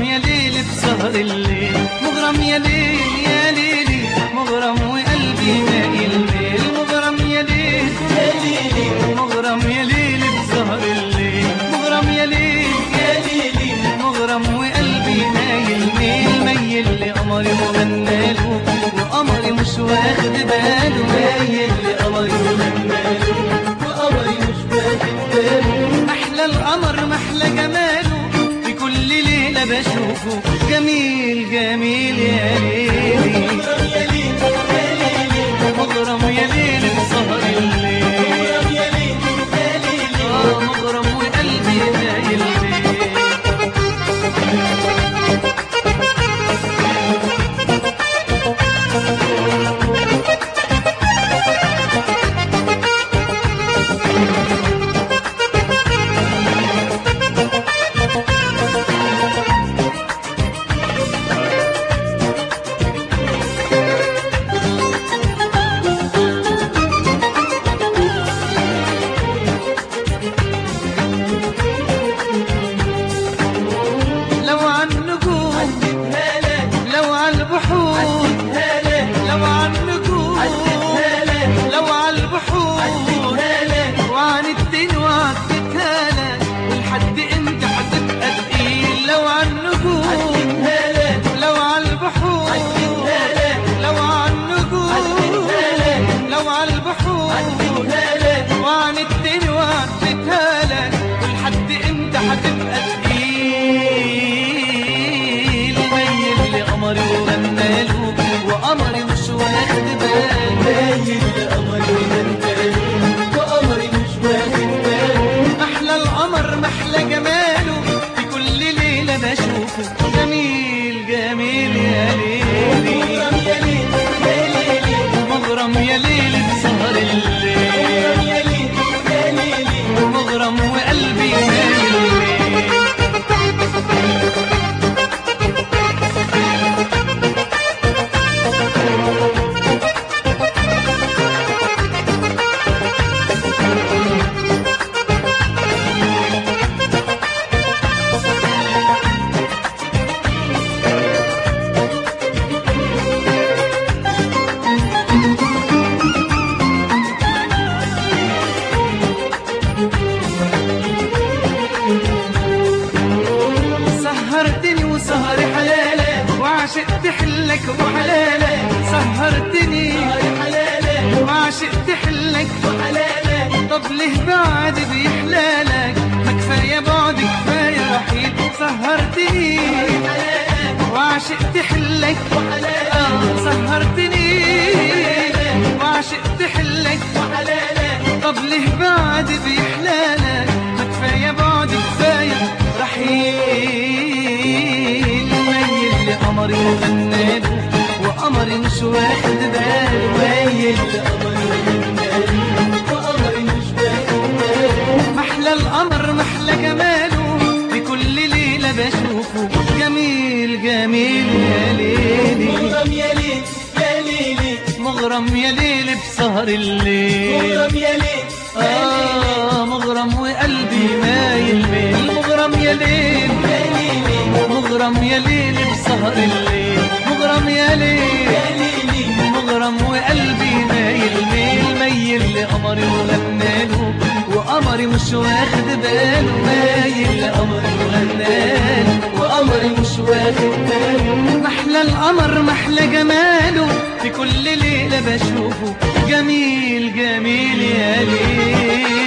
يا ليل بسهر الليل مغرم يا ليل يا ليلي مغرم وقلبي مايل ميل مغرم يا ليل يا ليلي مغرم يا ليل بسهر الليل مغرم يا ليل يا ليلي مغرم وقلبي مايل ميل ميل لقمري وغناله وقمري مش واخد باله مايل لقمري وغناله وقمري مش واخد باله احلى القمر محلى جماله في كل ليله بشوفه جميل جميل يا ليلي مغرم يا ليل بسهر الليل آه مغرم وقلبي مايل ليه لو عن نجوم لو عن البحور لو عن نجوم لو عن البحور وعن الدين وعدتها لك ولحد امتى هتبقى تقيل لو عن نجوم لو عن البحور لو عن نجوم لو عن البحور وعن الدين وعدتها لك ولحد امتى هتبقى تقيل ميل لقمري وغناله وقمري مش واخد باله ميل لقمري وغناله وقمري مش واخد باله احلى القمر محلى جماله في كل ليله بشوفه جميل جميل يا ليلي مغرم يا ليل بسهر الليل مغرم وقلبي مايل ليه سهرتني وسهر حلالة وعشقت حلك وحلالة سهرتني وعشقت حلك وحلالة طب ليه بعد بيحلالك ما كفاية بعد كفاية رحيل سهرتني وعشقت حلك وحلالة سهرتني وعشقت حلك وحلالة طب ليه بعد بيحلالك ما كفاية بعد كفاية رحيل ميل لقمري وغناله وقمري مش واخد باله ميل لقمري وغناله وقمري مش واخد باله محلى القمر محلى جماله في كل ليلة بشوفه جميل جميل يا ليلي مغرم يا ليل يا ليلي مغرم يا ليل بسهر الليل مغرم يا ليل آه مغرم وقلبي مايل ميل مغرم يا ليل يا ليلي مغرم يا ليل بسهر الليل مغرم يا ليل يا ليلي مغرم وقلبي مايل ميل ميل لقمري وغناله وقمري مش واخد باله مايل لقمري وغناله وقمري مش واخد باله محلى القمر محلى جماله في كل ليلة بشوفه جميل جميل يا ليل